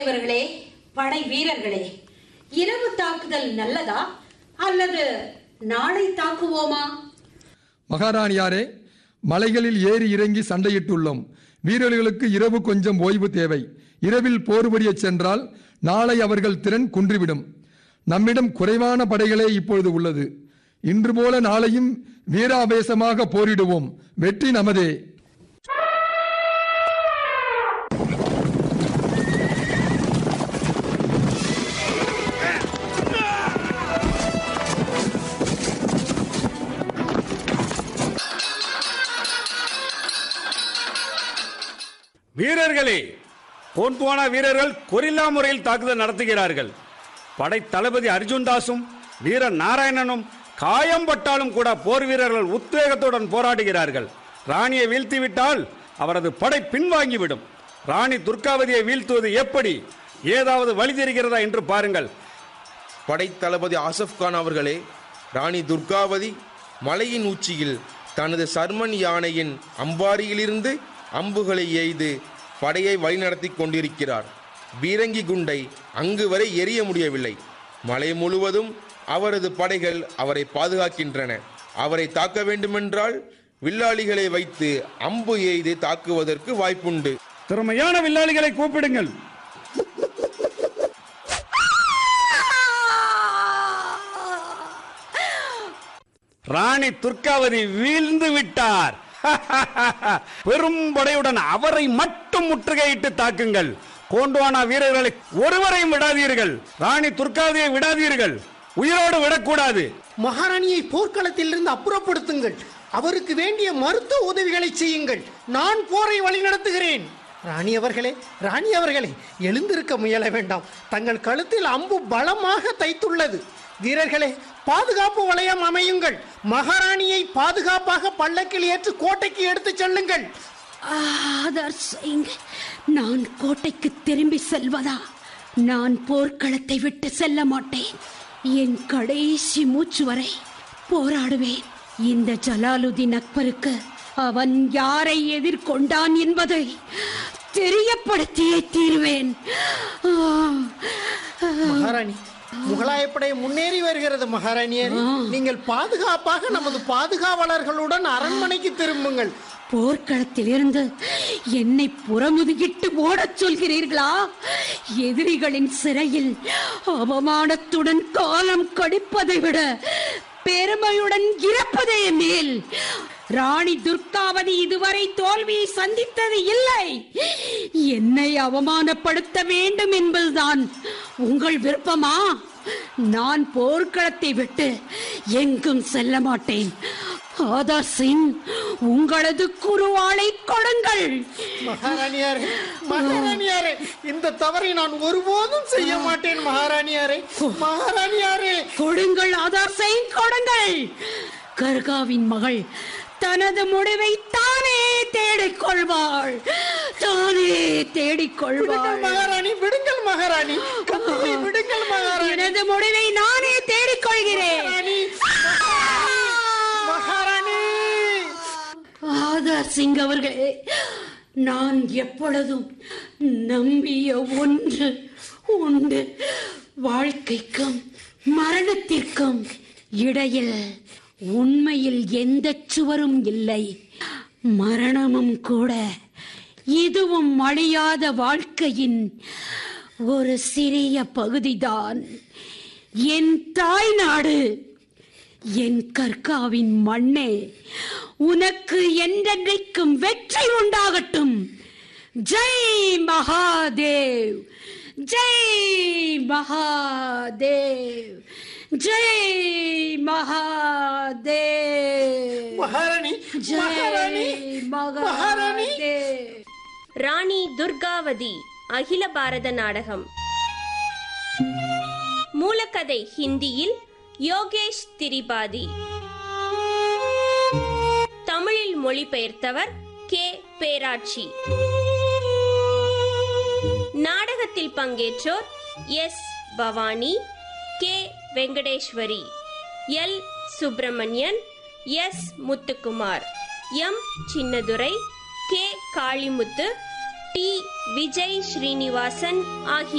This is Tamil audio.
இவர்களே படை வீரர்களே இரவு தாக்குதல் நல்லதா அல்லது நாளை தாக்குவோமா மகாராணியாரே மலைகளில் ஏறி இறங்கி சண்டையிட்டுள்ளோம் வீரர்களுக்கு இரவு கொஞ்சம் ஓய்வு தேவை இரவில் போர் புரியச் சென்றால் நாளை அவர்கள் திறன் குன்றிவிடும் நம்மிடம் குறைவான படைகளே இப்பொழுது உள்ளது இன்று போல நாளையும் வீராவேசமாக போரிடுவோம் வெற்றி நமதே வீரர்களே கோண்ட்வானா வீரர்கள் கொரில்லா முறையில் தாக்குதல் நடத்துகிறார்கள் படை தளபதி அர்ஜுன் தாஸும் வீர நாராயணனும் காயம்பட்டாலும் கூட போர் வீரர்கள் உத்வேகத்துடன் போராடுகிறார்கள் ராணியை வீழ்த்திவிட்டால் அவரது படை பின்வாங்கிவிடும் ராணி துர்காவதியை வீழ்த்துவது எப்படி ஏதாவது வழி தெரிகிறதா என்று பாருங்கள் படைத்தளபதி ஆசப் கான் அவர்களே ராணி துர்காவதி மலையின் உச்சியில் தனது சர்மன் யானையின் அம்பாரியிலிருந்து அம்புகளை எய்து படையை வழிநடத்தி கொண்டிருக்கிறார் பீரங்கி குண்டை அங்கு வரை எரிய முடியவில்லை மலை முழுவதும் அவரது படைகள் அவரை பாதுகாக்கின்றன அவரை தாக்க வேண்டுமென்றால் வில்லாளிகளை வைத்து அம்பு எய்து தாக்குவதற்கு வாய்ப்புண்டு திறமையான வில்லாளிகளை கூப்பிடுங்கள் ராணி துர்காவதி வீழ்ந்து விட்டார் பெரும் படையுடன் அவரை மட்டும் முற்றுகையிட்டு தாக்குங்கள் கோண்டுவானா வீரர்களை ஒருவரையும் விடாதீர்கள் ராணி துர்காவதியை விடாதீர்கள் உயிரோடு விடக்கூடாது மகாராணியை போர்க்களத்திலிருந்து அப்புறப்படுத்துங்கள் அவருக்கு வேண்டிய மருத்துவ உதவிகளை செய்யுங்கள் நான் போரை வழிநடத்துகிறேன் ராணி அவர்களே ராணி அவர்களே எழுந்திருக்க முயல வேண்டாம் தங்கள் கழுத்தில் அம்பு பலமாக தைத்துள்ளது வீரர்களே பாதுகாப்பு வளையம் அமையுங்கள் மகாராணியை பாதுகாப்பாக பல்லக்கில் ஏற்று கோட்டைக்கு எடுத்துச் செல்லுங்கள் ஆதர் சிங் நான் கோட்டைக்கு திரும்பி செல்வதா நான் போர்க்களத்தை விட்டு செல்ல மாட்டேன் என் கடைசி மூச்சு வரை போராடுவேன் இந்த ஜலாலுதீன் அக்பருக்கு அவன் யாரை எதிர்கொண்டான் என்பதை தெரியப்படுத்தியே தீருவேன் ஆ, மகாராணி முகலாயப்படை முன்னேறி வருகிறது மகாராணியே நீங்கள் பாதுகாப்பாக நமது பாதுகாவலர்களுடன் அரண்மனைக்கு திரும்புங்கள் போர்க்களத்தில் இருந்து என்னை புறமுதுகிட்டு ஓடச் சொல்கிறீர்களா எதிரிகளின் சிறையில் அவமானத்துடன் காலம் கடிப்பதை விட பெருமையுடன் இறப்பதே மேல் ராணி துர்காவதி இதுவரை தோல்வியை சந்தித்தது இல்லை என்னை அவமானப்படுத்த வேண்டும் என்பதுதான் உங்கள் விருப்பமா நான் போர்க்களத்தை விட்டு எங்கும் செல்ல மாட்டேன் ஆதார் சிங் உங்களது குருவாளை கொடுங்கள் மகாராணியாரே மகாராணியாரே இந்த தவறை நான் ஒருபோதும் செய்ய மாட்டேன் மகாராணியாரே மகாராணியாரே கொடுங்கள் ஆதார் சிங் கொடுங்கள் கர்காவின் மகள் தனது முடிவை தானே தேடிக் கொள்வாள் தானே தேடிக் விடுங்கள் கொள்வாள் மகாராணி விடுங்கள் மகாராணி கத்தியை விடுங்கள் மகாராணி எனது முடிவை நானே தேடிக் கொள்கிறேன் மகாராணி மகாராணி ஆதார் சிங் அவர்களே நான் எப்பொழுதும் நம்பிய ஒன்று உண்டு வாழ்க்கைக்கும் மரணத்திற்கும் இடையில் உண்மையில் எந்த சுவரும் இல்லை மரணமும் கூட இதுவும் அழியாத வாழ்க்கையின் ஒரு சிறிய பகுதிதான் என் தாய் நாடு என் கற்காவின் மண்ணே உனக்கு என்றென்றைக்கும் வெற்றி உண்டாகட்டும் ஜெய் மகாதேவ் ஜெய் மகாதேவ் ஜெய் மகாதேவ் மகாராணி மகாராணி ஜெய் மகாராணி மகாதேவ் ராணி துர்காவதி அகில பாரத நாடகம் மூலக்கதை ஹிந்தியில் யோகேஷ் திரிபாதி தமிழில் மொழிபெயர்த்தவர் கே பேராட்சி நாடகத்தில் பங்கேற்றோர் S Bhavani K Venkateswari L Subramanian S Muthukumar M Chinnadurai K Kalimuthu T Vijay Srinivasan ஆகிய